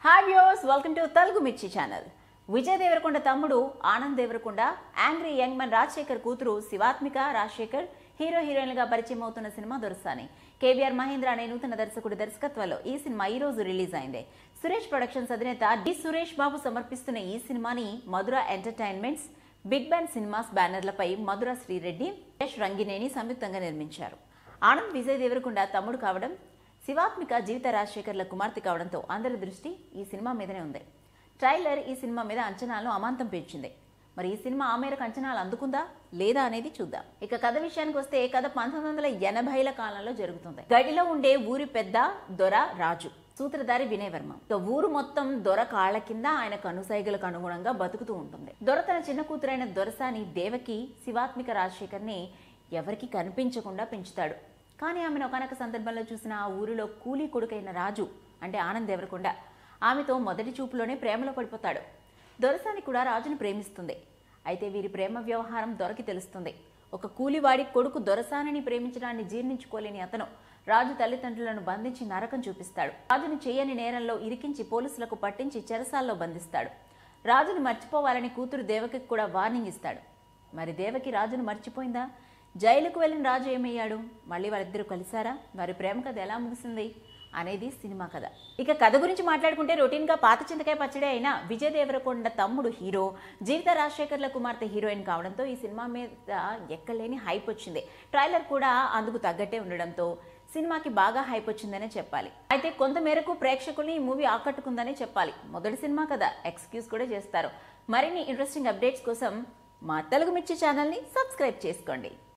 hi viewers welcome to Telugu Mirchi channel Vijay Devarakonda తమ్ముడు Anand Devarakonda angry young man Rajasekhar కూతురు Shivathmika Rajasekhar hero హీరోయిన్లుగా పరిచయం అవుతున్న సినిమా దొరసాని కేవీఆర్ మహేంద్ర అనే నూతన దర్శకుడి దర్శకత్వంలో ఈ సినిమా ఈ రోజు రిలీజ్ అయింది సురేష్ ప్రొడక్షన్స్ అధినేత డి సురేష్ బాబు సమర్పిస్తున్న ఈ సినిమాని Madhura entertainments big Ben cinemas బ్యానర్లపై మధుర శ్రీరెడ్డి యశ్ రంగినేని సంయుక్తంగా నిర్మించారు ఆనంద్ విజయ్ దేవరకొండ తమ్ముడు కావడం శివాత్మిక జీవిత రాజశేఖర్ల కుమార్తె కావడంతో అందరి దృష్టి ఈ సినిమా మీదనే ఉంది ట్రైలర్ ఈ సినిమా మీద అంచనాలను అమాంతం పెంచింది మరి ఈ సినిమా ఆ మేరకు అంచనాలు అందుకుందా లేదా అనేది చూద్దాం ఇక కథ విషయానికి వస్తే కథ పంతొమ్మిది వందల ఎనభైల కాలంలో జరుగుతుంది గడిలో ఉండే ఊరి పెద్ద దొర రాజు సూత్రధారి వినయ్ వర్మ ఇక ఊరు మొత్తం దొర కాళ్ల కింద ఆయన కనుసైగలకు అనుగుణంగా బతుకుతూ ఉంటుంది దొర తన చిన్న కూతురైన దొరసాని దేవకి శివాత్మిక రాజశేఖర్ని ఎవరికి కనిపించకుండా పెంచుతాడు కానీ ఆమెను ఒకనొక సందర్భంలో చూసిన ఆ ఊరిలో కూలీ కొడుకైన రాజు అంటే ఆనంద్ దేవరకొండ ఆమెతో మొదటి చూపులోనే ప్రేమలో పడిపోతాడు దొరసాని కూడా రాజును ప్రేమిస్తుంది అయితే వీరి ప్రేమ వ్యవహారం దొరకి తెలుస్తుంది ఒక కూలివాడి కొడుకు దొరసానని ప్రేమించడాన్ని జీర్ణించుకోలేని అతను రాజు తల్లిదండ్రులను బంధించి నరకం చూపిస్తాడు రాజును చేయని నేరంలో ఇరికించి పోలీసులకు పట్టించి చెరసాల్లో బంధిస్తాడు రాజును మర్చిపోవాలని కూతురు దేవకి కూడా వార్నింగ్ ఇస్తాడు మరి దేవకి రాజును మర్చిపోయిందా జైలుకు వెళ్ళిన రాజు ఏమయ్యాడు మళ్ళీ వాళ్ళిద్దరూ కలిశారా వారి ప్రేమ కథ ఎలా ముగిసింది అనేది సినిమా కథ ఇక కథ గురించి మాట్లాడుకుంటే రొటీన్ గా పాత చింతకాయ పచ్చడి అయిన విజయ్ దేవరకొండ తమ్ముడు హీరో జీవిత రాజశేఖర్ల కుమార్తె హీరోయిన్ కావడంతో ఈ సినిమా మీద ఎక్కలేని హైప్ వచ్చింది ట్రైలర్ కూడా అందుకు తగ్గట్టే ఉండడంతో సినిమాకి బాగా హైప్ వచ్చిందనే చెప్పాలి అయితే కొంత మేరకు ప్రేక్షకుల్ని ఈ మూవీ ఆకట్టుకుందనే చెప్పాలి మొదటి సినిమా కదా ఎక్స్క్యూజ్ కూడా చేస్తారు మరిన్ని ఇంట్రెస్టింగ్ అప్డేట్స్ కోసం మా తెలుగు మిర్చి ఛానల్ని సబ్స్క్రైబ్ చేసుకోండి